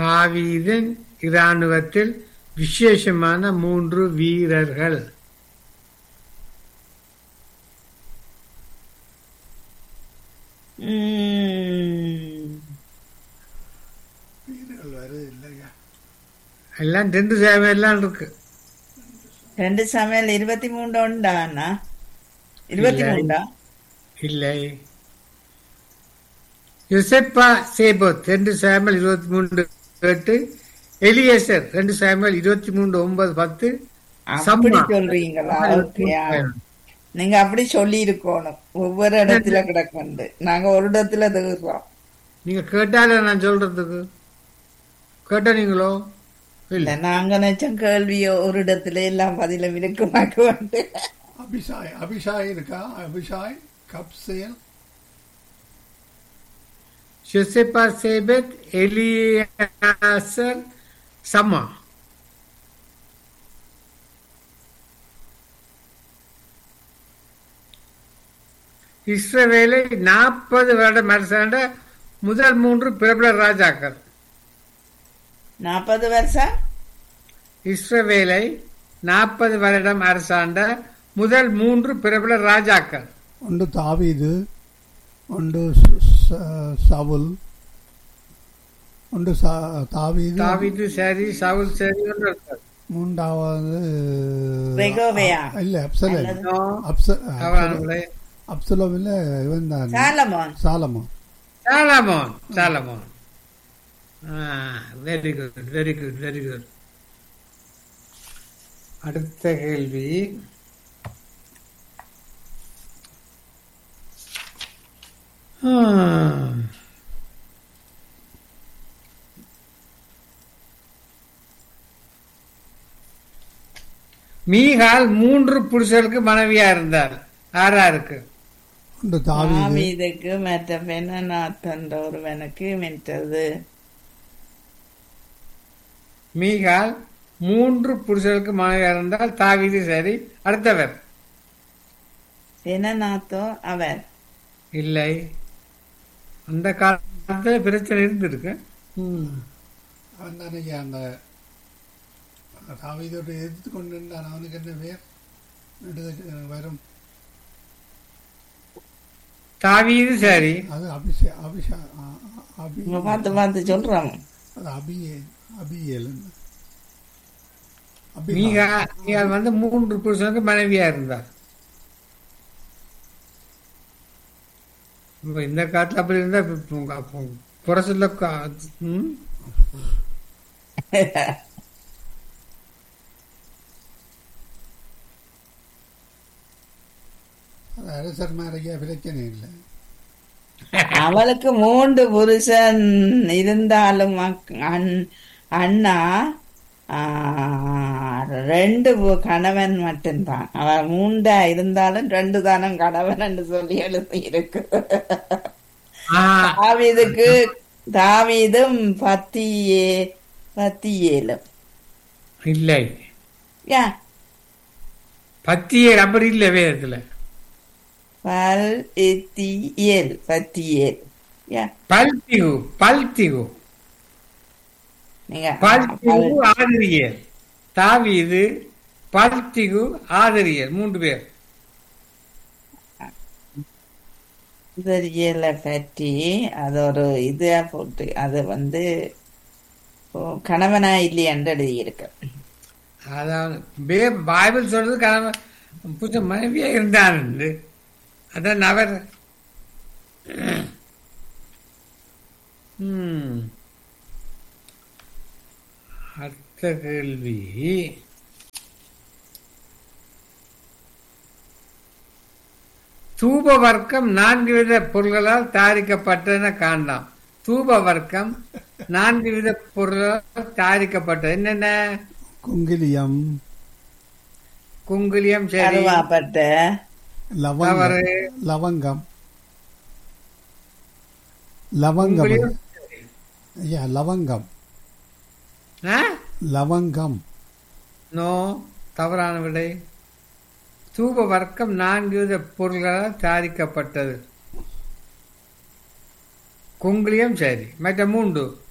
தாவீதின் இராணுவத்தில் விசேஷமான மூன்று வீரர்கள் ம், வீரர்கள் வருது இல்லையா எல்லாம் ரெண்டு சேவை எல்லாம் இருக்கு ரெண்டு சமையல் இருபத்தி மூணு உண்டா அண்ணா இருபத்தி இல்லை. மூண்டா இல்லை யுசெப்பா சேபோத் ரெண்டு சாமல் இருபத்தி மூன்று எட்டு எலியேசர் ரெண்டு சாமல் இருபத்தி மூன்று ஒன்பது பத்து அப்படி சம்மா. சொல்றீங்களா ஓகே நீங்க அப்படி சொல்லி இருக்கணும் ஒவ்வொரு இடத்துல கிடக்குண்டு நாங்க ஒரு இடத்துல தகுறோம் நீங்க கேட்டாலே நான் சொல்றதுக்கு கேட்ட நீங்களோ இல்ல இல்ல நாங்க நினைச்சோம் கேள்வியோ ஒரு இடத்துல எல்லாம் பதிலும் இருக்குமாக்கு வந்து அபிஷாய் அபிஷாய் இருக்கா அபிஷாய் கப்சேல் யுசெப்பா சேபத் எலியாசர் சம்மா இஸ்ரவேலை நாற்பது வருடம் அரசாண்ட முதல் மூன்று பிரபல ராஜாக்கள் நாற்பது வருஷம் இஸ்ரவேலை நாற்பது வருடம் அரசாண்ட முதல் மூன்று பிரபல ராஜாக்கள் ஒன்று தாவீது ஒன்று ச- ச- சவுல் ஒன்று சா- தாவீது தாவீது சரி சவுல் சரி ஒன்று இருக்காது. மூன்றாவது ரெகோபெயா. இல்ல அப்சலம் அல்லது- அப்ச- அவனுடைய அப்சலம் இல்ல இவன் தான் Solomon Solomon Solomon Solomon very good very good very good அடுத்த கேள்வி ஆ. மீகால் மூன்று புருஷருக்கு மனைவியா இருந்தார் ஆறாருக்கு ஒன்று தாவீது தாவீதுக்கு மற்ற பெண்ணநாத்தன்ற ஒருவனுக்கு மென்றது மீகால் மூன்று புருஷருக்கு மனைவியா இருந்தால் தாவீது சரி அடுத்தவர் பெண்ணநாத்தோ அவர் இல்லை அந்த காலத்துல பிரச்சனை இருந்திருக்கு அவன் தானே அந்த தாவீதோட எதிர்த்து கொண்டு நின்றான் அவனுக்கு என்ன பேர் நெடுக- வரும் தாவீது சரி அது அபிஷே அபிஷா அ- அ- அபி இங்க பார்த்து பார்த்து சொல்றோம் அது அபியே அபியேல் அபி மீகா மீகால் வந்து மூன்று புருஷனுக்கு மனைவியா இருந்தார் இப்ப இந்த காலத்துல அப்படி இருந்தா இப்ப உங்க அப்ப புறசுல கா- ம்? அது அரசர் மாதிரியா பிரச்சனை இல்லை அவளுக்கு மூன்று புருஷன் இருந்தாலும் அக்- அண்- அண்ணா ஆ, ரெண்டு பு- கணவன் மட்டும்தான் அவ மூண்டா இருந்தாலும் ரெண்டு தானம் கணவன் என்று சொல்லி எழுதி இருக்கு ஆ, தாவீதுக்கு தாவீதும் பத்தியே பத்தியேலும் இல்லை யா பத்தியர் அப்படி இல்லை வேதத்துல பல் எத்தியேல் பத்தியேல் யா பல்திகு பல்திகு நீங்க பல்திகு ஆதிரியர் தாவீது பல்திகு ஆதிரியர் மூன்று பேர் தெரியல பற்றி அது ஒரு இதா போட்டு அது வந்து ஓ, கணவனா இல்லையான்னு எழுதியிருக்கு அதாவது பே- பைபிள் சொல்றது கணவன் புத்த மனைவியா இருந்தான் அதான் அவர் ம். அடுத்த கேள்வி தூப வர்க்கம் நான்கு வித பொருள்களால் தயாரிக்கப்பட்டதுன்னு காணலாம் தூப வர்க்கம் நான்கு வித பொருள்களால் தயாரிக்கப்பட்டது என்னென்ன குங்கிலியம் குங்குலியம் சரி கருவாப்பட்ட லவங்கம் தவறு. லவங்கம் லவங்கம் குங்குலியம் ஐயா லவங்கம் ஆ? லவங்கம் நோ தவறான விடை தூப வர்க்கம் நான்கு வித பொருள்களால் தயாரிக்கப்பட்டது குங்குலியம் சரி மற்ற மூன்று